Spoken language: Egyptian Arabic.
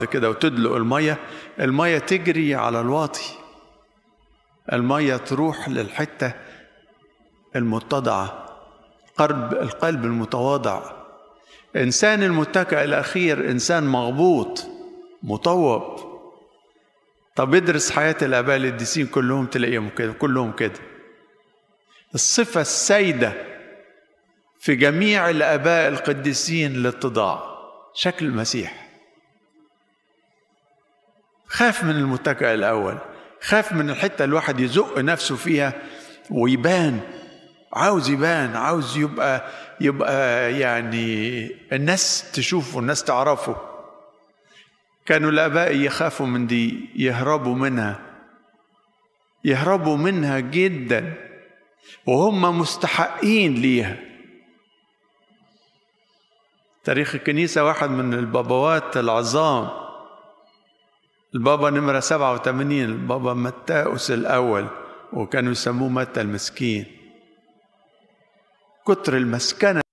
كده وتدلق المية المية تجري على الواطي المية تروح للحتة المتضعة قلب القلب المتواضع إنسان المتكئ الأخير إنسان مغبوط مطوب طب ادرس حياة الآباء القديسين كلهم تلاقيهم كده كلهم كده الصفة السائدة في جميع الآباء القديسين الاتضاع شكل المسيح خاف من المتكئ الأول خاف من الحتة الواحد يزق نفسه فيها ويبان عاوز يبان عاوز يبقى يبقى يعني الناس تشوفه الناس تعرفه كانوا الآباء يخافوا من دي يهربوا منها يهربوا منها جدا وهم مستحقين ليها تاريخ الكنيسة واحد من البابوات العظام البابا نمرة 87 البابا متاوس الأول وكانوا يسموه متى المسكين كتر المسكنة